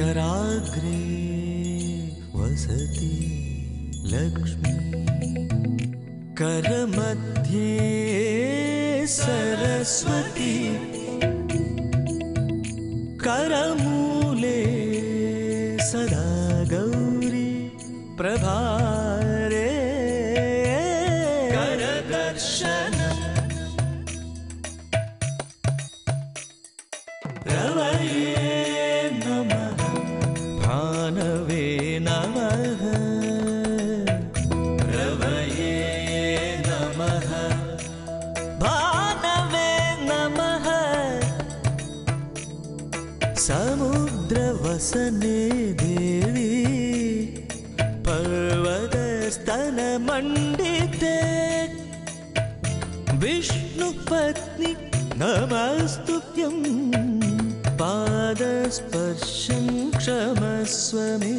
कराग्रे वसति लक्ष्मी करमध्ये सरस्वती करमूले सदा गौरी प्रभारे करदर्शन रवये नमः भानवे नमः रवये नमः भानवे नमः समुद्रवसने देवी पर्वतस्तनमण्डिते विष्णुपत्नि नमस्तुभ्यं पादस्पर्शं क्षमस्व मे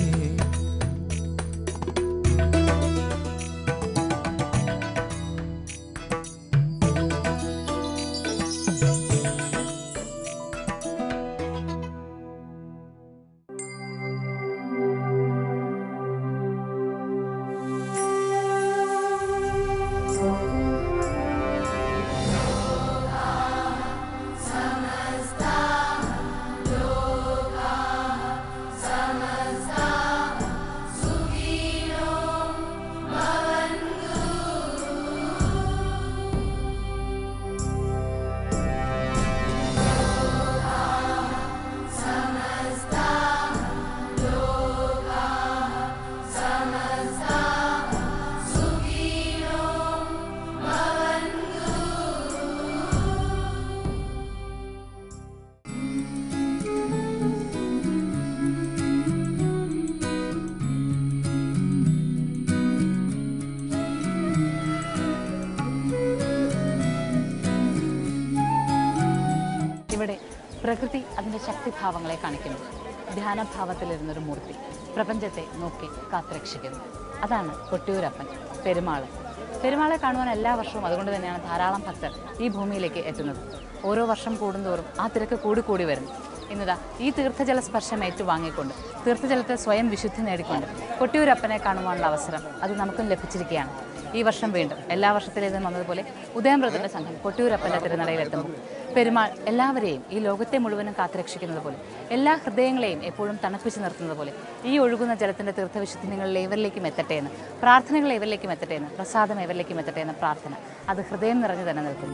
ഇവിടെ പ്രകൃതി അതിൻ്റെ ശക്തിഭാവങ്ങളെ കാണിക്കുന്നു ധ്യാനഭാവത്തിലിരുന്നൊരു മൂർത്തി പ്രപഞ്ചത്തെ നോക്കി കാത്തുരക്ഷിക്കുന്നു അതാണ് കൊട്ടിയൂരപ്പൻ പെരുമാൾ പെരുമാളെ കാണുവാൻ എല്ലാ വർഷവും അതുകൊണ്ട് തന്നെയാണ് ധാരാളം ഭക്തർ ഈ ഭൂമിയിലേക്ക് എത്തുന്നത് ഓരോ വർഷം കൂടുന്തോറും ആ തിരക്ക് കൂടി കൂടി വരുന്നു ഇന്നിതാ ഈ തീർത്ഥജല സ്പർശം ഏറ്റുവാങ്ങിക്കൊണ്ട് തീർത്ഥജലത്തെ സ്വയം വിശുദ്ധി നേടിക്കൊണ്ട് കൊട്ടിയൂരപ്പനെ കാണുവാനുള്ള അവസരം അത് നമുക്കും ലഭിച്ചിരിക്കുകയാണ് ഈ വർഷം വീണ്ടും എല്ലാ വർഷത്തിലേതും വന്നതുപോലെ ഉദയംബ്രതന്റെ സംഘം കൊട്ടിയൂരപ്പന്റെ തിരുനടയിലെത്തുമ്പോൾ പെരുമാൾ എല്ലാവരെയും ഈ ലോകത്തെ മുഴുവനും കാത്തുരക്ഷിക്കുന്നത് പോലെ എല്ലാ ഹൃദയങ്ങളെയും എപ്പോഴും തണുപ്പിച്ച് നിർത്തുന്നത് പോലെ ഈ ഒഴുകുന്ന ജലത്തിന്റെ തീർത്ഥവിശുദ്ധി നിങ്ങളിൽ ഏവരിലേക്കും എത്തട്ടെ എന്ന് പ്രാർത്ഥനകൾ ഏവരിലേക്കും എത്തട്ടെ എന്ന് പ്രസാദം ഏവരിലേക്കും എത്തട്ടെ എന്ന പ്രാർത്ഥന അത് ഹൃദയം നിറഞ്ഞു തന്നെ നിൽക്കുന്നു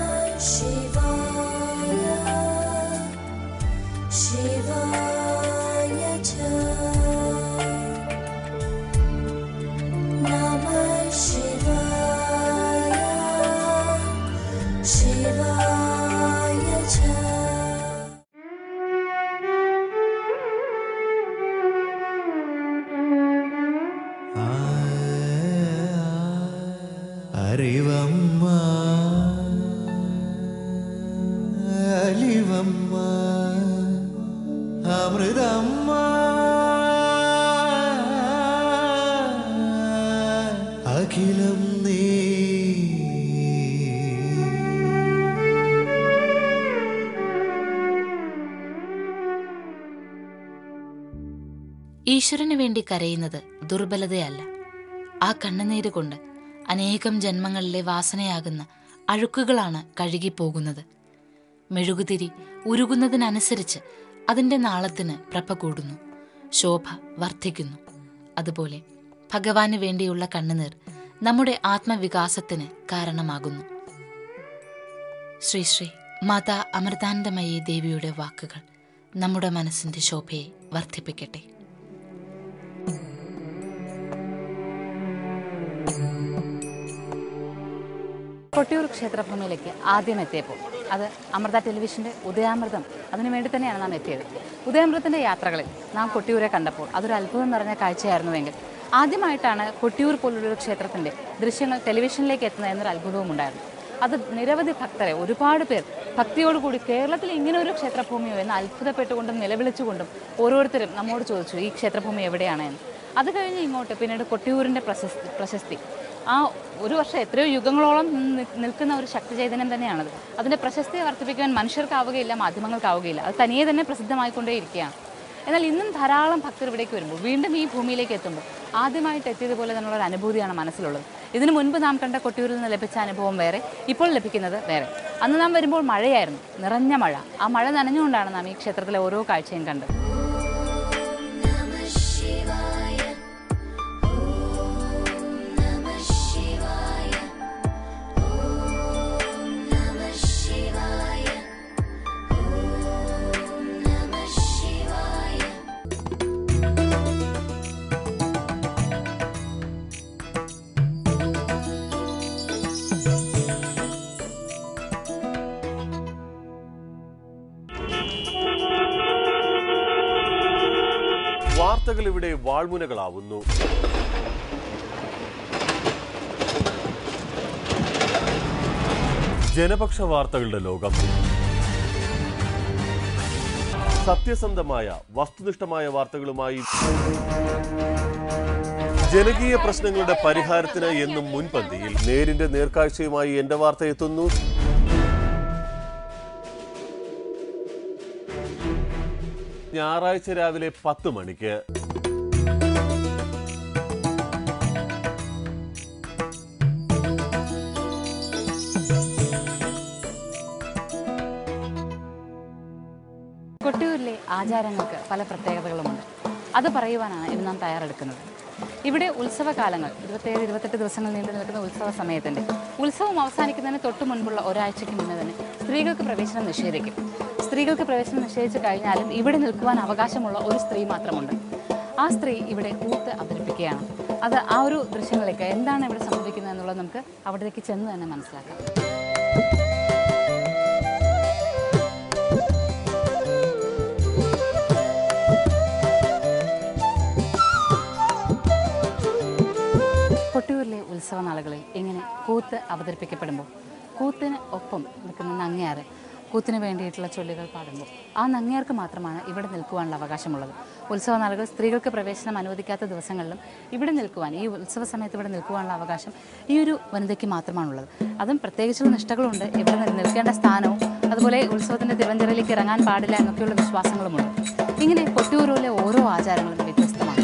शिवाय च नमः शिवाय शिवाय च അറിവമ്മ അലിവമ്മ അമൃതമ്മ അഖിലം നീ ഈശ്വരന് വേണ്ടി കരയുന്നത് ദുർബലതയല്ല ആ കണ്ണുനീര് കൊണ്ട് അനേകം ജന്മങ്ങളിലെ വാസനയാകുന്ന അഴുക്കുകളാണ് കഴുകിപ്പോകുന്നത് മെഴുകുതിരി ഉരുകുന്നതിനനുസരിച്ച് അതിൻ്റെ നാളത്തിന് പ്രഭ കൂടുന്നു ശോഭ വർദ്ധിക്കുന്നു അതുപോലെ ഭഗവാന് വേണ്ടിയുള്ള കണ്ണുനീർ നമ്മുടെ ആത്മവികാസത്തിന് കാരണമാകുന്നു ശ്രീ ശ്രീ മാതാ അമൃതാനന്ദമയി ദേവിയുടെ വാക്കുകൾ നമ്മുടെ മനസ്സിന്റെ ശോഭയെ വർദ്ധിപ്പിക്കട്ടെ കൊട്ടിയൂർ ക്ഷേത്രഭൂമിയിലേക്ക് ആദ്യം എത്തിയപ്പോൾ അത് അമൃത ടെലിവിഷൻ്റെ ഉദയാമൃതം അതിനു വേണ്ടി തന്നെയാണ് നാം എത്തിയത് ഉദയാമൃതത്തിൻ്റെ യാത്രകളിൽ നാം കൊട്ടിയൂരെ കണ്ടപ്പോൾ അതൊരു അത്ഭുതം നിറഞ്ഞ കാഴ്ചയായിരുന്നുവെങ്കിൽ ആദ്യമായിട്ടാണ് കൊട്ടിയൂർ പോലുള്ളൊരു ക്ഷേത്രത്തിൻ്റെ ദൃശ്യങ്ങൾ ടെലിവിഷനിലേക്ക് എത്തുന്നത് എന്നൊരു അത്ഭുതവും ഉണ്ടായിരുന്നു അത് നിരവധി ഭക്തരെ ഒരുപാട് പേർ ഭക്തിയോടുകൂടി കേരളത്തിൽ ഇങ്ങനെ ഒരു ക്ഷേത്രഭൂമിയോ എന്ന് അത്ഭുതപ്പെട്ടുകൊണ്ടും നിലവിളിച്ചുകൊണ്ടും ഓരോരുത്തരും നമ്മോട് ചോദിച്ചു ഈ ക്ഷേത്രഭൂമി എവിടെയാണ് എന്ന് അത് കഴിഞ്ഞ് ഇങ്ങോട്ട് പിന്നീട് കൊട്ടിയൂരിൻ്റെ പ്രശസ്തി പ്രശസ്തി ആ ഒരു വർഷം എത്രയോ യുഗങ്ങളോളം നി- നിൽക്കുന്ന ഒരു ശക്തി ചൈതന്യം തന്നെയാണത് അതിൻ്റെ പ്രശസ്തിയെ വർദ്ധിപ്പിക്കാൻ മനുഷ്യർക്കാവുകയില്ല മാധ്യമങ്ങൾക്കാവുകയില്ല അത് തനിയെ തന്നെ പ്രസിദ്ധമായിക്കൊണ്ടേയിരിക്കുകയാണ് എന്നാൽ ഇന്നും ധാരാളം ഭക്തർ ഇവിടേക്ക് വരുമ്പോൾ വീണ്ടും ഈ ഭൂമിയിലേക്ക് എത്തുമ്പോൾ ആദ്യമായിട്ട് എത്തിയതുപോലെ തന്നെയുള്ള ഒരു അനുഭൂതിയാണ് മനസ്സിലുള്ളത് ഇതിനു മുൻപ് നാം കണ്ട കൊട്ടിയൂരിൽ നിന്ന് ലഭിച്ച അനുഭവം വേറെ ഇപ്പോൾ ലഭിക്കുന്നത് വേറെ അന്ന് നാം വരുമ്പോൾ മഴയായിരുന്നു നിറഞ്ഞ മഴ ആ മഴ നനഞ്ഞുകൊണ്ടാണ് നാം ഈ ക്ഷേത്രത്തിലെ ഓരോ കാഴ്ചയും കണ്ടത് Namah Shivaya. Om Namah Shivaya. Om Namah Shivaya. Om Namah Shivaya. വാർത്തകൾ ഇവിടെ വാൾമുനകളാവുന്നു ജനപക്ഷ വാർത്തകളുടെ ലോകം സത്യസന്ധമായ വസ്തുനിഷ്ഠമായ വാർത്തകളുമായി ജനകീയ പ്രശ്നങ്ങളുടെ പരിഹാരത്തിന് എന്നും മുൻപന്തിയിൽ നേരിന്റെ നേർക്കാഴ്ചയുമായി എന്റെ വാർത്ത എത്തുന്നു ഞായറാഴ്ച രാവിലെ പത്ത് മണിക്ക് കൊട്ടിയൂരിലെ ആചാരങ്ങൾക്ക് പല പ്രത്യേകതകളുമുണ്ട് അത് പറയുവാനാണ് ഇന്ന് നാം തയ്യാറെടുക്കുന്നത് ഇവിടെ ഉത്സവകാലങ്ങൾ ഇരുപത്തേഴ് ഇരുപത്തെട്ട് ദിവസങ്ങൾ നീണ്ടു നിൽക്കുന്ന ഉത്സവ സമയത്തിൻ്റെ ഉത്സവം അവസാനിക്കുന്നതിന് തൊട്ട് മുൻപുള്ള ഒരാഴ്ചയ്ക്ക് മുന്നേ തന്നെ സ്ത്രീകൾക്ക് പ്രവേശനം നിഷേധിക്കും സ്ത്രീകൾക്ക് പ്രവേശനം നിഷേധിച്ചു കഴിഞ്ഞാലും ഇവിടെ നിൽക്കുവാൻ അവകാശമുള്ള ഒരു സ്ത്രീ മാത്രമുണ്ട് ആ സ്ത്രീ ഇവിടെ കൂത്ത് അവതരിപ്പിക്കുകയാണ് അത് ആ ഒരു ദൃശ്യങ്ങളിലേക്ക് എന്താണ് ഇവിടെ സംഭവിക്കുന്നത് എന്നുള്ളത് നമുക്ക് അവിടേക്ക് ചെന്ന് തന്നെ മനസ്സിലാക്കാം കൊട്ടിയൂരിലെ ഉത്സവ നാളുകളിൽ ഇങ്ങനെ കൂത്ത് അവതരിപ്പിക്കപ്പെടുമ്പോൾ കൂത്തിന് ഒപ്പം നിൽക്കുന്ന നങ്ങയാറ് കൂത്തിന് വേണ്ടിയിട്ടുള്ള ചൊല്ലുകൾ പാടുമ്പോൾ ആ നങ്ങയാർക്ക് മാത്രമാണ് ഇവിടെ നിൽക്കുവാനുള്ള അവകാശമുള്ളത് ഉത്സവ നാളുകൾ സ്ത്രീകൾക്ക് പ്രവേശനം അനുവദിക്കാത്ത ദിവസങ്ങളിലും ഇവിടെ നിൽക്കുവാൻ ഈ ഉത്സവ സമയത്ത് ഇവിടെ നിൽക്കുവാനുള്ള അവകാശം ഈ ഒരു വനിതയ്ക്ക് മാത്രമാണുള്ളത് അതും പ്രത്യേകിച്ചുള്ള നിഷ്ഠകളുണ്ട് ഇവിടെ നി- നിൽക്കേണ്ട സ്ഥാനവും അതുപോലെ ഉത്സവത്തിൻ്റെ തിരുവഞ്ചിറയിലേക്ക് ഇറങ്ങാൻ പാടില്ല എന്നൊക്കെയുള്ള വിശ്വാസങ്ങളുമുണ്ട് ഇങ്ങനെ കൊട്ടിയൂരിലെ ഓരോ ആചാരങ്ങളും വ്യത്യസ്തമാണ്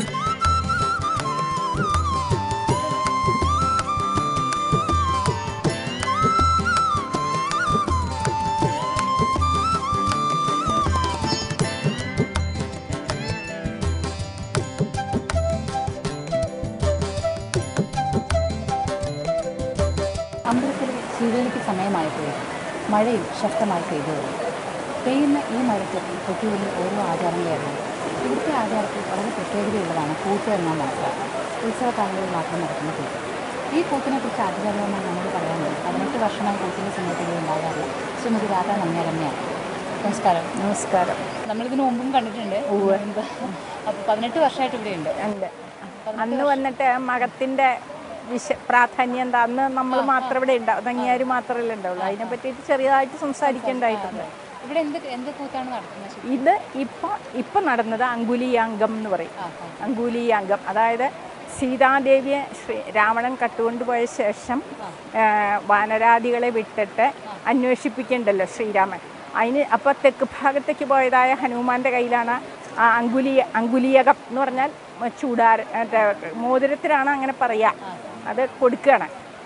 അമ്പലത്തിൽ ശിവേലിക്ക് സമയമായപ്പോഴും മഴയും ശക്തമായി പെയ്തു വരും പെയ്യുന്ന ഈ മഴയ്ക്ക് കൊട്ടിയൂരിൽ ഓരോ ആചാരങ്ങളായിരുന്നു ഇവിടുത്തെ ആചാരത്തിൽ വളരെ പ്രത്യേകതയുള്ളതാണ് കൂത്ത് എന്ന് നാം മനസ്സിലാക്കാം ഉത്സവകാലങ്ങളിൽ മാത്രം നടക്കുന്ന കൂത്ത് ഈ കൂത്തിനെ കുറിച്ച് ആധികാരികമായി നമ്മോട് പറയാനുള്ളത് പതിനെട്ട് വർഷമായി കൂത്തിൻ്റെ സമയത്ത് ഇവിടെ ഉണ്ടാകാറില്ല ശ്രീമതി രാധാ നന്യാരമ്യാണ് നമസ്കാരം നമസ്കാരം നമ്മളിതിനു മുമ്പും കണ്ടിട്ടുണ്ട് അപ്പോൾ പതിനെട്ട് വർഷമായിട്ട് ഇവിടെ ഉണ്ട് ഉണ്ട് അന്ന് വന്നിട്ട് മകത്തിന്റെ വിശ പ്രാധാന്യം എന്താ അന്ന് നമ്മൾ മാത്രം ഇവിടെ ഉണ്ടാവും തങ്ങിയാര് മാത്രമല്ലേ ഉണ്ടാവുള്ളൂ അതിനെ പറ്റിയിട്ട് ചെറിയതായിട്ട് സംസാരിക്കേണ്ടായിട്ടുണ്ട് ഇവിടെ എന്ത് എന്ത് കൂത്താണ് നടത്തുന്നത് ശരി? ഇത് ഇപ്പൊ ഇപ്പൊ നടന്നത് അങ്കുലിയാങ്കം എന്ന് പറയും അങ്കുലിയാങ്കം അതായത് സീതാദേവിയെ ശ്രീ രാവണൻ കട്ടുകൊണ്ടുപോയ ശേഷം ആ, വാനരാദികളെ വിട്ടിട്ട് അന്വേഷിപ്പിക്കണ്ടല്ലോ ശ്രീരാമൻ അതിന് അപ്പോൾ തെക്ക് ഭാഗത്തേക്ക് പോയതായ ഹനുമാന്റെ കയ്യിലാണ് ആ അങ്കുലിയ അങ്കുലിയകം എന്ന് പറഞ്ഞാൽ ചൂടാര മറ്റേ മോതിരത്തിലാണ് അങ്ങനെ പറയുക അത് കൊടുക്കുകയാണ്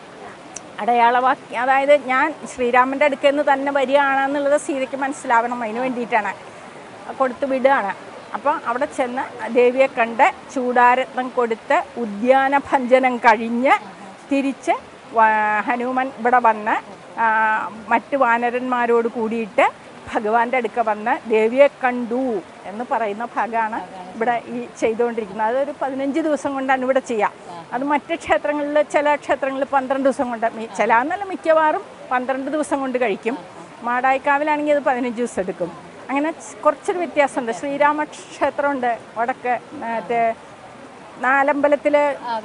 അടയാളവാക്കി അതായത് ഞാൻ ശ്രീരാമൻ്റെ അടുക്കൽ നിന്ന് തന്നെ വരികയാണെന്നുള്ളത് സീതയ്ക്ക് മനസ്സിലാവണം അതിന് വേണ്ടിയിട്ടാണ് കൊടുത്ത് വിടുകയാണ് അപ്പോൾ അവിടെ ചെന്ന് ദേവിയെ കണ്ട് ചൂടാരത്നം കൊടുത്ത് ഉദ്യാന ഭഞ്ജനം കഴിഞ്ഞ് തിരിച്ച് വാ- ഹനുമാൻ ഇവിടെ വന്ന് ആ, മറ്റ് വാനരന്മാരോട് കൂടിയിട്ട് ഭഗവാന്റെ അടുക്ക വന്ന് ദേവിയെ കണ്ടു എന്ന് പറയുന്ന ഭാഗമാണ് ഇവിടെ ഈ ചെയ്തുകൊണ്ടിരിക്കുന്നത് അതൊരു പതിനഞ്ച് ദിവസം കൊണ്ടാണ് ഇവിടെ ചെയ്യുക അത് മറ്റ് ക്ഷേത്രങ്ങളിൽ ചില ക്ഷേത്രങ്ങളിൽ പന്ത്രണ്ട് ദിവസം കൊണ്ട് മി- ചില എന്നല്ല മിക്കവാറും പന്ത്രണ്ട് ദിവസം കൊണ്ട് കഴിക്കും മാടായിക്കാവിലാണെങ്കിൽ അത് പതിനഞ്ച് ദിവസം എടുക്കും അങ്ങനെ ച്ച് കുറച്ചൊരു വ്യത്യാസമുണ്ട് ശ്രീരാമ ക്ഷേത്രമുണ്ട് വടക്ക് മറ്റേ നാലമ്പലത്തിൽ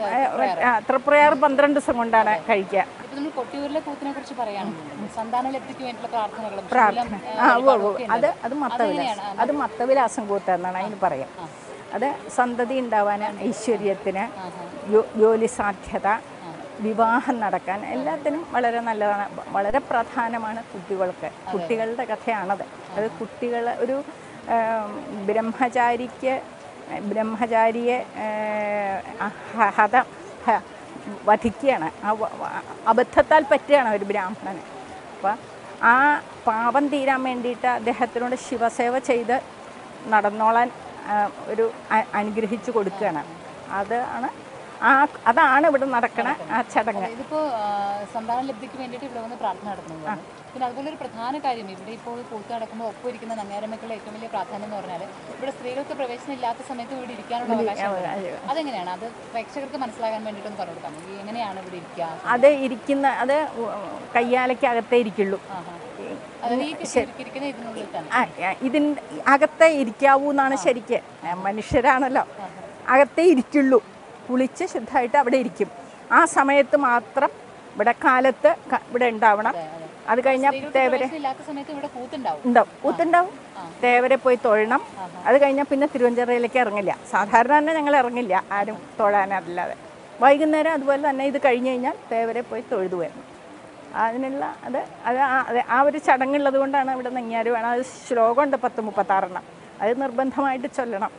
തൃപ്രയാർ പന്ത്രണ്ട് ദിവസം കൊണ്ടാണ് കഴിക്കുക ഇപ്പൊ നമ്മൾ കൊട്ടിയൂരിലെ കൂത്തിനെ കുറിച്ച് പറയുകയാണെങ്കിൽ സന്താന ലബ്ധിക്ക് വേണ്ടിയിട്ടുള്ള പ്രാർത്ഥനകളും പ്രാർത്ഥന ശീലം, ഏ, ആ ഉവ്വ് വഴിപാടും ഉവ്വ്. ഒക്കെ ഉണ്ട്. അത് അത് മത്തവിലാസം അത് മത്തവിലാസം കൂത്ത എന്നാണ് അതിന് പറയാം അത് സന്തതി ഉണ്ടാവാൻ ഐശ്വര്യത്തിന് ജോ- ജോലി സാധ്യത വിവാഹം നടക്കാൻ എല്ലാത്തിനും വളരെ നല്ലതാണ് വളരെ പ്രധാനമാണ് കുട്ടികൾക്ക് കുട്ടികളുടെ കഥയാണത് അത് കുട്ടികൾ ഒരു ഏം, ബ്രഹ്മചാരിക്ക് ബ്രഹ്മചാരിയെ ഏ, ഹ- ഹത ഹ- വധിക്കുകയാണ് ആ വ- വ- അബദ്ധത്താൽ പറ്റുകയാണ് ഒരു ബ്രാഹ്മണന് അപ്പം ആ പാപം തീരാൻ വേണ്ടിയിട്ട് അദ്ദേഹത്തിനോട് ശിവസേവ ചെയ്ത് നടന്നോളാൻ ആ, ഒരു അ- അനുഗ്രഹിച്ചു കൊടുക്കുകയാണ് അതാണ് ആ അതാണ് ഇവിടെ നടക്കണ ആ ചടങ്ങ് ഇതിപ്പോ ആ, സന്താന ലബ്ധിക്ക് വേണ്ടിയിട്ട് ഇവിടെ വന്ന് പ്രാർത്ഥന നടത്തുന്നതാണ് പിന്നെ അതുപോലെ ഒരു പ്രധാന കാര്യം ഇവിടെ ഇപ്പോൾ കൂത്ത് നടക്കുമ്പോൾ ഒപ്പം ഇരിക്കുന്ന നങ്ങാരമ്മയ്ക്കുള്ള ഏറ്റവും വലിയ പ്രാധാന്യം എന്ന് പറഞ്ഞാൽ ഇവിടെ സ്ത്രീകൾക്ക് പ്രവേശനം ഇല്ലാത്ത സമയത്ത് ഇവിടെ ഇരിക്കാനുള്ള അവകാശം ഉണ്ട്. അതെങ്ങനെയാണ് അത് പ്രേക്ഷകർക്ക് മനസ്സിലാകാൻ വേണ്ടിയിട്ടൊന്ന് പറഞ്ഞു കൊടുക്കാം ഈ എങ്ങനെയാണ് ഇവിടെ ഇരിക്കുക അത് ഇരിക്കുന്ന അത് കയ്യാലയ്ക്കകത്തേ ഇരിക്കുള്ളൂ അതായത് ഈ ശരിക്കും ഇരിക്കുന്ന ഇതിനുള്ളിൽ തന്നെ ആ, ആ, ഇതിൻ്റെ അകത്തേ ഇരിക്കാവൂ എന്നാണ് ശരിക്ക് ആ, മനുഷ്യരാണല്ലോ അകത്തേ ഇരിക്കുള്ളൂ കുളിച്ച് ശുദ്ധമായിട്ട് അവിടെ ഇരിക്കും ആ സമയത്ത് മാത്രം ഇവിടെ കാലത്ത് ക- ഇവിടെ ഉണ്ടാവണം അത് കഴിഞ്ഞാൽ തേവരെ പ്രവേശനം ഇല്ലാത്ത സമയത്ത് ഇവിടെ കൂത്തുണ്ടാവും ഉണ്ടാവും ഊത്തുണ്ടാവും തേവരെ പോയി തൊഴണം അത് കഴിഞ്ഞാൽ പിന്നെ തിരുവഞ്ചിറയിലേക്ക് ഇറങ്ങില്ല സാധാരണ തന്നെ ഞങ്ങൾ ഇറങ്ങില്ല ആരും തൊഴാനല്ലാതെ വൈകുന്നേരം അതുപോലെ തന്നെ ഇത് കഴിഞ്ഞ് കഴിഞ്ഞാൽ തേവരെ പോയി തൊഴുതു വരണം അതിനുള്ള അത് അത് ആ- അത് ആ ഒരു ചടങ്ങുള്ളത് കൊണ്ടാണ് ഇവിടെ നെഞ്ഞാര് വേണം അത് ശ്ലോകമുണ്ട് പത്ത് മുപ്പത്താറെണ്ണം അത് നിർബന്ധമായിട്ട് ചൊല്ലണം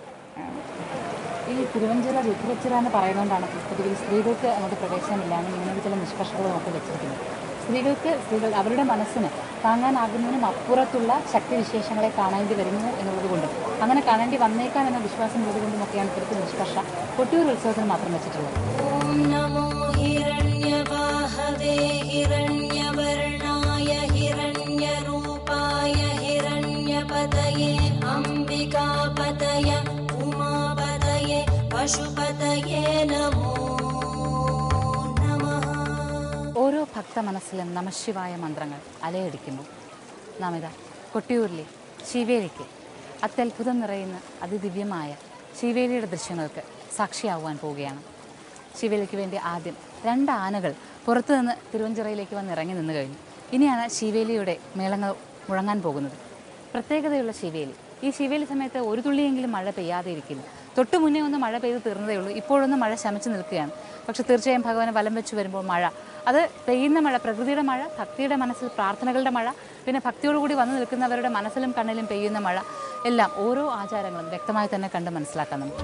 ഈ തിരുവഞ്ചിറ രുദ്രച്ചിറ എന്ന് പറയുന്നതുകൊണ്ടാണ് പൊതുവിൽ സ്ത്രീകൾക്ക് അങ്ങോട്ട് പ്രവേശനമില്ലാന്നും ഇങ്ങനെ ചില നിഷ്കർഷകളും ഒക്കെ വെച്ചിരിക്കുന്നത് സ്ത്രീകൾക്ക് സ്ത്രീകൾ അവരുടെ മനസ്സിന് താങ്ങാനാകുന്നതിനും അപ്പുറത്തുള്ള ശക്തിവിശേഷങ്ങളെ കാണേണ്ടി വരുന്നു എന്നുള്ളത് കൊണ്ട് അങ്ങനെ കാണേണ്ടി വന്നേക്കാം എന്ന വിശ്വാസം ഉള്ളത് കൊണ്ടുമൊക്കെയാണ് ഇത്തരത്തിൽ നിഷ്കർഷ കൊട്ടിയൂർ ഉത്സവത്തിന് മാത്രം വെച്ചിട്ടുള്ളത് ॐ नमो हिरण्यवाहवे हिरण्यवर्णाय हिरण्यरूपाय हिरण्यपतये अम्बिकापतय उमापतये पशुपतये नमो नमः ഓരോ ഭക്ത മനസ്സിലും നമശിവായ മന്ത്രങ്ങൾ അലയടിക്കുമ്പോൾ നാം ഇതാ കൊട്ടിയൂരിലെ ശിവേലിക്ക് അത്യത്ഭുതം നിറയുന്ന അതിദിവ്യമായ ശിവേലിയുടെ ദൃശ്യങ്ങൾക്ക് സാക്ഷിയാവാൻ പോവുകയാണ് ശിവേലിക്ക് വേണ്ടി ആദ്യം രണ്ട് ആനകൾ പുറത്തു നിന്ന് തിരുവഞ്ചിറയിലേക്ക് വന്ന് ഇറങ്ങി നിന്ന് കഴിഞ്ഞു ഇനിയാണ് ശിവേലിയുടെ മേളങ്ങൾ മുഴങ്ങാൻ പോകുന്നത് പ്രത്യേകതയുള്ള ശിവേലി ഈ ശിവേലി സമയത്ത് ഒരു തുള്ളിയെങ്കിലും മഴ പെയ്യാതെ ഇരിക്കില്ല തൊട്ടു മുന്നേ ഒന്ന് മഴ പെയ്ത് തീർന്നതേ ഉള്ളൂ ഇപ്പോഴൊന്ന് മഴ ശമിച്ചു നിൽക്കുകയാണ് പക്ഷെ തീർച്ചയായും ഭഗവാനെ വലം വെച്ച് വരുമ്പോൾ മഴ അത് പെയ്യുന്ന മഴ പ്രകൃതിയുടെ മഴ ഭക്തിയുടെ മനസ്സിൽ പ്രാർത്ഥനകളുടെ മഴ പിന്നെ ഭക്തിയോടുകൂടി വന്നു നിൽക്കുന്നവരുടെ മനസ്സിലും കണ്ണിലും പെയ്യുന്ന മഴ എല്ലാം ഓരോ ആചാരങ്ങളും വ്യക്തമായി തന്നെ കണ്ട് മനസ്സിലാക്കാം നമുക്ക്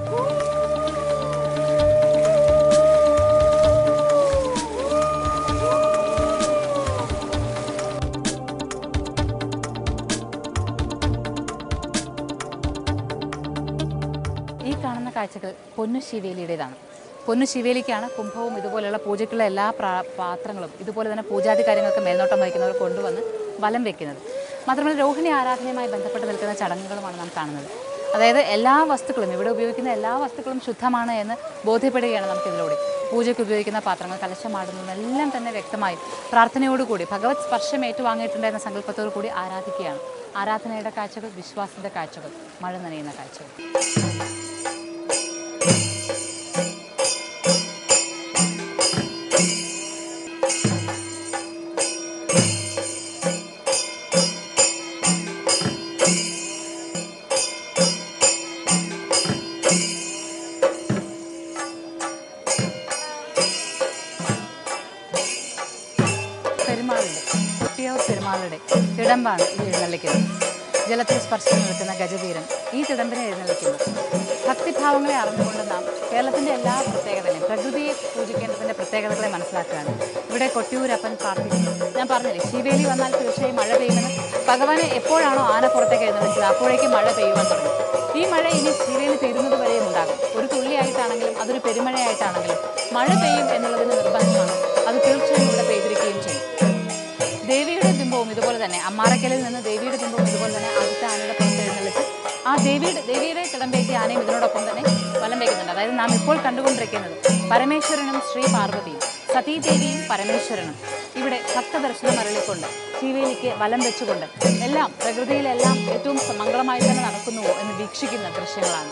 ഈ കാണുന്ന കാഴ്ചകൾ പൊന്നു ശിവേലിയുടേതാണ് പൊന്നു ശിവേലിക്കാണ് കുംഭവും ഇതുപോലെയുള്ള പൂജയ്ക്കുള്ള എല്ലാ പ്രാ- പാത്രങ്ങളും ഇതുപോലെ തന്നെ പൂജാതി കാര്യങ്ങളൊക്കെ മേൽനോട്ടം വഹിക്കുന്നവർ കൊണ്ടുവന്ന് വലം വെക്കുന്നത് മാത്രമല്ല രോഹിണി ആരാധനയുമായി ബന്ധപ്പെട്ട് നിൽക്കുന്ന ചടങ്ങുകളുമാണ് നാം കാണുന്നത് അതായത് എല്ലാ വസ്തുക്കളും ഇവിടെ ഉപയോഗിക്കുന്ന എല്ലാ വസ്തുക്കളും ശുദ്ധമാണ് എന്ന് ബോധ്യപ്പെടുകയാണ് നമുക്കിതിലൂടെ പൂജയ്ക്ക് ഉപയോഗിക്കുന്ന പാത്രങ്ങൾ കലശമാടുന്നതെല്ലാം തന്നെ വ്യക്തമായും പ്രാർത്ഥനയോടുകൂടി ഭഗവത് സ്പർശം ഏറ്റുവാങ്ങിയിട്ടുണ്ട് എന്ന സങ്കല്പത്തോടു കൂടി ആരാധിക്കുകയാണ് ആരാധനയുടെ കാഴ്ചകൾ വിശ്വാസത്തിന്റെ കാഴ്ചകൾ മഴ നനയുന്ന കാഴ്ചകൾ പെരുമാളുടെ കുട്ടിയാവൂർ പെരുമാളുടെ തിടമ്പാണ് ഈ എഴുന്നള്ളിക്കുന്നത് ജലത്തിൽ സ്പർശം നിൽക്കുന്ന ഗജവീരൻ ഈ തിടമ്പിനെ എഴുന്നള്ളിക്കുന്നു ഭക്തിഭാവങ്ങളെ അറിഞ്ഞുകൊണ്ട് നാം കേരളത്തിൻ്റെ എല്ലാ പ്രത്യേകതകളെയും പ്രകൃതിയെ പൂജിക്കേണ്ടതിൻ്റെ പ്രത്യേകതകളെ മനസ്സിലാക്കുകയാണ് ഇവിടെ കൊട്ടിയൂരപ്പൻ പ്രാർത്ഥിക്കുന്നു ഞാൻ പറഞ്ഞില്ലേ ശിവേലി വന്നാൽ തീർച്ചയായും മഴ പെയ്യുമെന്ന് ഭഗവാനെ എപ്പോഴാണോ ആന പുറത്തേക്ക് എഴുന്നള്ളിച്ചത് അപ്പോഴേക്കും മഴ പെയ്യുവാൻ തുടങ്ങി ഈ മഴ ഇനി ശിവേലി തീരുന്നത് വരെയും ഉണ്ടാകും ഒരു തുള്ളിയായിട്ടാണെങ്കിലും അതൊരു പെരുമഴയായിട്ടാണെങ്കിലും മഴ പെയ്യും എന്നുള്ളതിന് നിർബന്ധമാണ് അത് തീർച്ചയായും ഇവിടെ പെയ്തിരിക്കുകയും ചെയ്യും ദേവിയുടെ ബിംബവും ഇതുപോലെ തന്നെ അമ്മാറക്കലിൽ നിന്ന് ദേവിയുടെ ബിംബവും ഇതുപോലെ തന്നെ ആദ്യത്തെ ആനയുടെ പുറത്ത് എഴുന്നള്ളിച്ച് ആ ദേവിയുടെ ദേവിയുടെ കിടമ്പേക്ക് ആനയും ഇതിനോടൊപ്പം തന്നെ വലം വയ്ക്കുന്നുണ്ട് അതായത് നാം ഇപ്പോൾ കണ്ടുകൊണ്ടിരിക്കുന്നത് പരമേശ്വരനും ശ്രീ പാർവതിയും സതീദേവിയും പരമേശ്വരനും ഇവിടെ ഭക്തദർശനം അരളിക്കൊണ്ട് ശിവേലിക്ക് വലം വെച്ചുകൊണ്ട് എല്ലാം പ്രകൃതിയിലെല്ലാം ഏറ്റവും മംഗളമായി തന്നെ നടക്കുന്നുവോ എന്ന് വീക്ഷിക്കുന്ന ദൃശ്യങ്ങളാണ്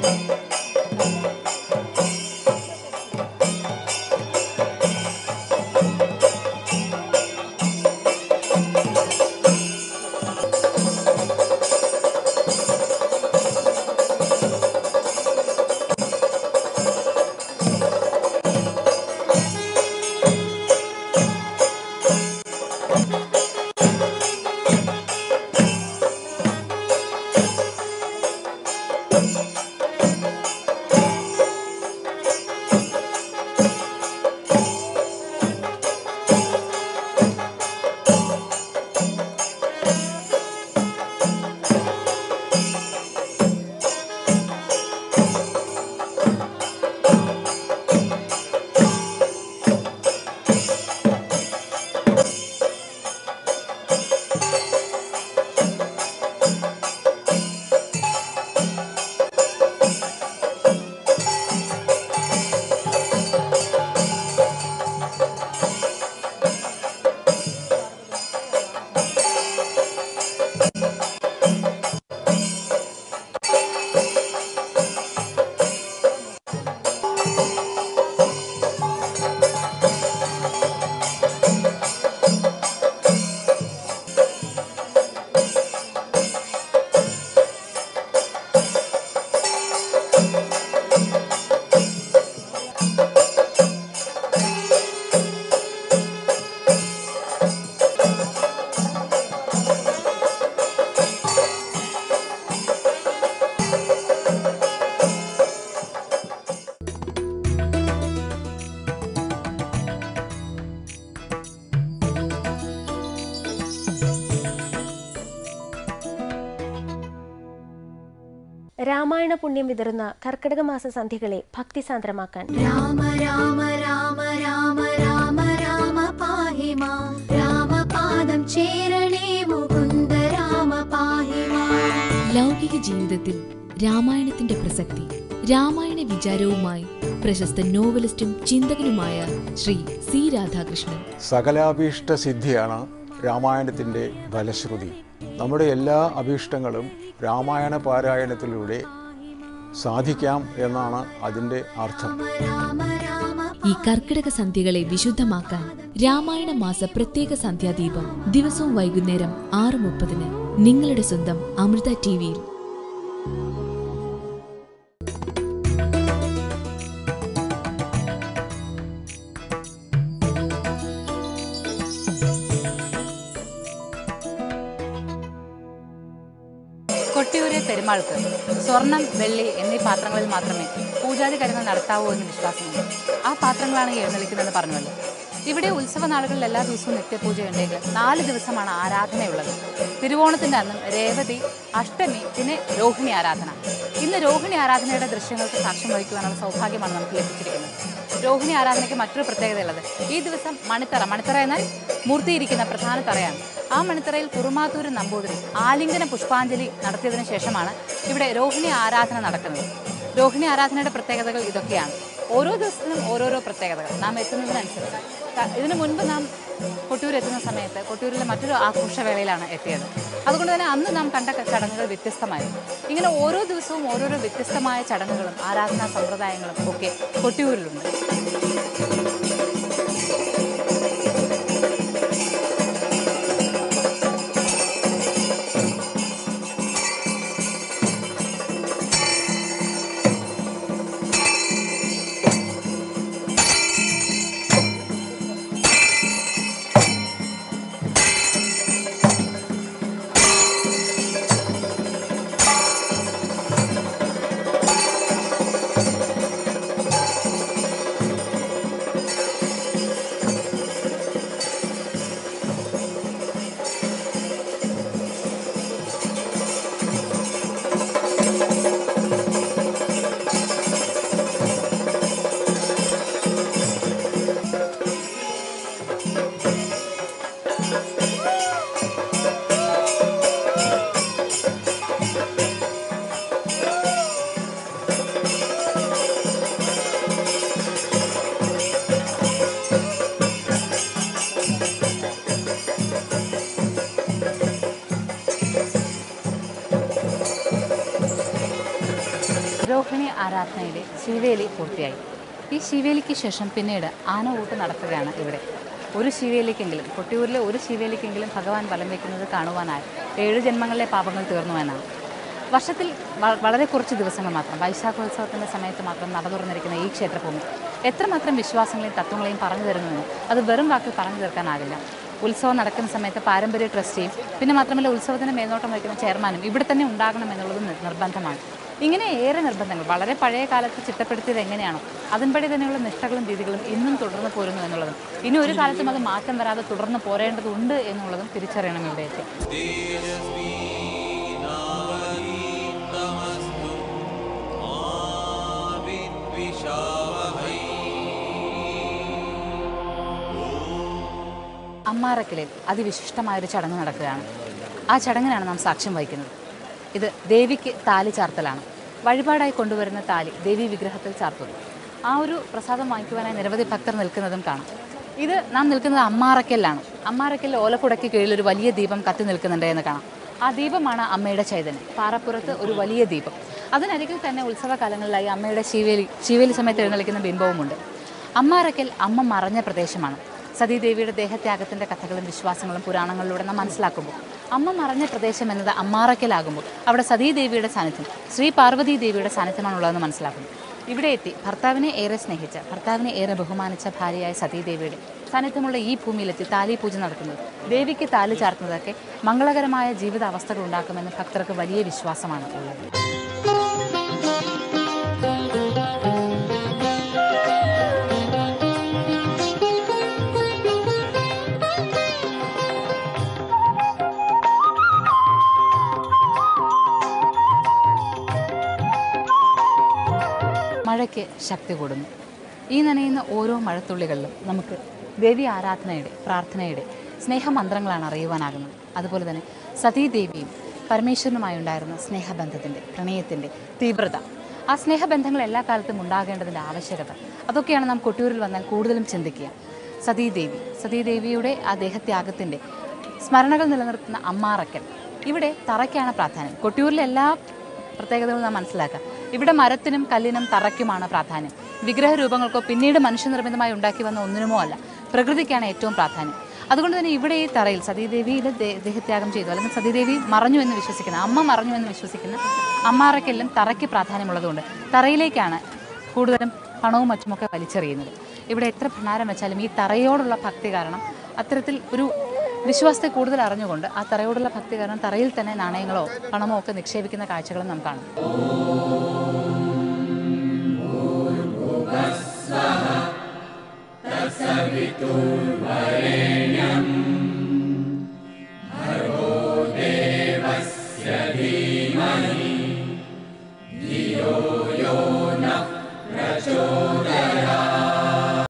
രാമായണ പുണ്യം വിതറുന്ന കർക്കിടക മാസ സന്ധ്യകളെ ഭക്തിസാന്ദ്രമാക്കാൻ രാമ രാമ രാമ രാമ രാമ രാമ പാഹി മാം രാമപാദം ചേരണേ മുകുന്ദ രാമ പാഹി മാം ലൗകിക ജീവിതത്തിൽ രാമായണത്തിന്റെ പ്രസക്തി രാമായണ വിചാരവുമായി പ്രശസ്ത നോവലിസ്റ്റും ചിന്തകനുമായ ശ്രീ സി രാധാകൃഷ്ണൻ സകലാഭീഷ്ട സിദ്ധിയാണ് രാമായണത്തിൻ്റെ ഫലശ്രുതി നമ്മുടെ എല്ലാ അഭീഷ്ടങ്ങളും രാമായണ പാരായണത്തിലൂടെ സാധിക്കാം എന്നാണ് അതിൻ്റെ അർത്ഥം ഈ കർക്കിടക സന്ധ്യകളെ വിശുദ്ധമാക്കാൻ രാമായണ മാസ പ്രത്യേക സന്ധ്യാദീപം ദിവസവും വൈകുന്നേരം ആറ് മുപ്പതിന് നിങ്ങളുടെ സ്വന്തം അമൃത ടി വിയിൽ കൊട്ടിയൂരെ പെരുമാൾക്ക് സ്വർണം വെള്ളി എന്നീ പാത്രങ്ങളിൽ മാത്രമേ പൂജാതി കാര്യങ്ങൾ നടത്താവൂ എന്ന് വിശ്വാസമുണ്ട് ആ പാത്രങ്ങളാണ് ഈ എഴുന്നള്ളിക്കുന്നതെന്ന് പറഞ്ഞുവല്ലോ ഇവിടെ ഉത്സവ നാളുകളിൽ എല്ലാ ദിവസവും നിത്യപൂജയുണ്ടെങ്കിൽ നാല് ദിവസമാണ് ആരാധനയുള്ളത് തിരുവോണത്തിൻ്റെ അന്നും രേവതി അഷ്ടമി പിന്നെ രോഹിണി ആരാധന ഇന്ന് രോഹിണി ആരാധനയുടെ ദൃശ്യങ്ങൾക്ക് സാക്ഷ്യം വഹിക്കുവാനുള്ള സൗഭാഗ്യമാണ് നമുക്ക് ലഭിച്ചിരിക്കുന്നത് രോഹിണി ആരാധനയ്ക്ക് മറ്റൊരു പ്രത്യേകതയുള്ളത് ഈ ദിവസം മണിത്തറ മണിത്തറ എന്നാൽ മൂർത്തിയിരിക്കുന്ന പ്രധാന തറയാണ് ആ മണിത്തറയിൽ കുറുമാത്തൂര് നമ്പൂതിരി ആലിംഗന പുഷ്പാഞ്ജലി നടത്തിയതിനു ശേഷമാണ് ഇവിടെ രോഹിണി ആരാധന നടക്കുന്നത് രോഹിണി ആരാധനയുടെ പ്രത്യേകതകൾ ഇതൊക്കെയാണ് ഓരോ ദിവസത്തിനും ഓരോരോ പ്രത്യേകതകൾ നാം എത്തുന്നതിനനുസരിച്ച് ക- ഇതിനു മുൻപ് നാം കൊട്ടിയൂർ എത്തുന്ന സമയത്ത് കൊട്ടിയൂരിലെ മറ്റൊരു ആഘോഷവേളയിലാണ് എത്തിയത് അതുകൊണ്ട് തന്നെ അന്ന് നാം കണ്ട ക- ചടങ്ങുകൾ വ്യത്യസ്തമായിരുന്നു ഇങ്ങനെ ഓരോ ദിവസവും ഓരോരോ വ്യത്യസ്തമായ ചടങ്ങുകളും ആരാധനാ സമ്പ്രദായങ്ങളും ഒക്കെ കൊട്ടിയൂരിലുണ്ട് രോഹിണി ആരാധനയിലെ ശിവേലി പൂർത്തിയായി ഈ ശിവേലിക്ക് ശേഷം പിന്നീട് ആനകൂട്ട് നടക്കുകയാണ് ഇവിടെ ഒരു ശിവേലിക്കെങ്കിലും കൊട്ടിയൂരിലെ ഒരു ശിവേലിക്കെങ്കിലും ഭഗവാൻ വലം വയ്ക്കുന്നത് കാണുവാനായി ഏഴ് ജന്മങ്ങളിലെ പാപങ്ങൾ തീർന്നു എന്നാണ് വർഷത്തിൽ വ- വളരെ കുറച്ച് ദിവസങ്ങൾ മാത്രം വൈശാഖോത്സവത്തിൻ്റെ സമയത്ത് മാത്രം നട തുറന്നിരിക്കുന്ന ഈ ക്ഷേത്രഭൂമി എത്രമാത്രം വിശ്വാസങ്ങളെയും തത്വങ്ങളെയും പറഞ്ഞു തരുന്നുവെന്ന് അത് വെറും വാക്കിൽ പറഞ്ഞു തീർക്കാനാകില്ല ഉത്സവം നടക്കുന്ന സമയത്ത് പാരമ്പര്യ ട്രസ്റ്റിയും പിന്നെ മാത്രമല്ല ഉത്സവത്തിന് മേൽനോട്ടം വഹിക്കുന്ന ചെയർമാനും ഇവിടെ തന്നെ ഉണ്ടാകണം എന്നുള്ളത് നി- നിർബന്ധമാണ് ഇങ്ങനെ ഏറെ നിർബന്ധങ്ങൾ വളരെ പഴയ കാലത്ത് ചിട്ടപ്പെടുത്തിയത് എങ്ങനെയാണോ അതിൻപടി തന്നെയുള്ള നിഷ്ഠകളും രീതികളും ഇന്നും തുടർന്ന് പോരുന്നു എന്നുള്ളതും ഇനി ഒരു കാലത്തും അത് മാറ്റം വരാതെ തുടർന്ന് പോരേണ്ടതുണ്ട് എന്നുള്ളതും തിരിച്ചറിയണം ഇവിടെ എത്തി അമ്മാറക്കലിൽ അതിവിശിഷ്ടമായൊരു ചടങ്ങ് നടക്കുകയാണ് ആ ചടങ്ങിനാണ് നാം സാക്ഷ്യം വഹിക്കുന്നത് ഇത് ദേവിക്ക് താലി ചാർത്തലാണ് വഴിപാടായി കൊണ്ടുവരുന്ന താലി ദേവി വിഗ്രഹത്തിൽ ചാർത്തുന്നു ആ ഒരു പ്രസാദം വാങ്ങിക്കുവാനായി നിരവധി ഭക്തർ നിൽക്കുന്നതും കാണാം ഇത് നാം നിൽക്കുന്നത് അമ്മാറക്കലിലാണ് അമ്മാറക്കലിൽ ഓലക്കുടയ്ക്ക് കീഴിൽ ഒരു വലിയ ദീപം കത്തി നിൽക്കുന്നുണ്ട് എന്ന് കാണാം ആ ദീപമാണ് അമ്മയുടെ ചൈതന്യം പാറപ്പുറത്ത് ഒരു വലിയ ദീപം അതിനരികിൽ തന്നെ ഉത്സവകാലങ്ങളിലായി അമ്മയുടെ ശിവേലി ശിവേലി സമയത്ത് എഴുന്നള്ളിക്കുന്ന ബിംബവുമുണ്ട് അമ്മാറക്കൽ അമ്മ മറഞ്ഞ പ്രദേശമാണ് സതീദേവിയുടെ ദേഹത്യാഗത്തിന്റെ കഥകളും വിശ്വാസങ്ങളും പുരാണങ്ങളിലൂടെ നാം മനസ്സിലാക്കുമ്പോൾ അമ്മ മറഞ്ഞ പ്രദേശം എന്നത് അമ്മാറക്കലാകുമ്പോൾ അവിടെ സതീദേവിയുടെ സാന്നിധ്യം ശ്രീ പാർവതീ ദേവിയുടെ സാന്നിധ്യമാണുള്ളതെന്ന് മനസ്സിലാക്കുന്നു ഇവിടെ എത്തി ഭർത്താവിനെ ഏറെ സ്നേഹിച്ച ഭർത്താവിനെ ഏറെ ബഹുമാനിച്ച ഭാര്യയായ സതീദേവിയുടെ സാന്നിധ്യമുള്ള ഈ ഭൂമിയിലെത്തി താലി പൂജ നടത്തുന്നത് ദേവിക്ക് താലി ചാർത്തുന്നതൊക്കെ മംഗളകരമായ ജീവിതാവസ്ഥകൾ ഉണ്ടാക്കുമെന്ന് ഭക്തർക്ക് വലിയ വിശ്വാസമാണ് ഉള്ളത് മഴയ്ക്ക് ശക്തി കൂടുന്നു ഈ നനയുന്ന ഓരോ മഴത്തുള്ളികളിലും നമുക്ക് ദേവി ആരാധനയുടെ പ്രാർത്ഥനയുടെ സ്നേഹമന്ത്രങ്ങളാണ് അറിയുവാനാകുന്നത് അതുപോലെ തന്നെ സതീദേവിയും പരമേശ്വരനുമായി ഉണ്ടായിരുന്ന സ്നേഹബന്ധത്തിൻ്റെ പ്രണയത്തിൻ്റെ തീവ്രത ആ സ്നേഹബന്ധങ്ങൾ എല്ലാ കാലത്തും ഉണ്ടാകേണ്ടതിൻ്റെ ആവശ്യകത അതൊക്കെയാണ് നാം കൊട്ടിയൂരിൽ വന്നാൽ കൂടുതലും ചിന്തിക്കുക സതീദേവി സതീദേവിയുടെ ആ ദേഹത്യാഗത്തിൻ്റെ സ്മരണകൾ നിലനിർത്തുന്ന അമ്മാറക്കൽ ഇവിടെ തറയ്ക്കാണ് പ്രാധാന്യം കൊട്ടിയൂരിലെ എല്ലാ പ്രത്യേകതകളും നാം മനസ്സിലാക്കുക ഇവിടെ മരത്തിനും കല്ലിനും തറയ്ക്കുമാണ് പ്രാധാന്യം വിഗ്രഹ രൂപങ്ങൾക്കോ പിന്നീട് മനുഷ്യനിർമ്മിതമായി ഉണ്ടാക്കി വന്ന ഒന്നിനുമോ അല്ല പ്രകൃതിക്കാണ് ഏറ്റവും പ്രാധാന്യം അതുകൊണ്ട് തന്നെ ഇവിടെ ഈ തറയിൽ സതീദേവിയുടെ ദേ- ദേഹത്യാഗം ചെയ്തു അല്ലെങ്കിൽ സതീദേവി മറഞ്ഞു എന്ന് വിശ്വസിക്കുന്ന അമ്മ മറഞ്ഞു എന്ന് വിശ്വസിക്കുന്ന അമ്മാറയ്ക്കെല്ലാം തറയ്ക്ക് പ്രാധാന്യമുള്ളതുകൊണ്ട് തറയിലേക്കാണ് കൂടുതലും പണവും മറ്റുമൊക്കെ വലിച്ചെറിയുന്നത് ഇവിടെ എത്ര ഭണ്ഡാരം വെച്ചാലും ഈ തറയോടുള്ള ഭക്തി കാരണം അത്തരത്തിൽ ഒരു വിശ്വാസത്തെ കൂടുതൽ അറിഞ്ഞുകൊണ്ട് ആ തറയോടുള്ള ഭക്തി കാരണം തറയിൽ തന്നെ നാണയങ്ങളോ പണമോ ഒക്കെ നിക്ഷേപിക്കുന്ന കാഴ്ചകളും നാം കാണും തത്സവിതുർവരേണ്യം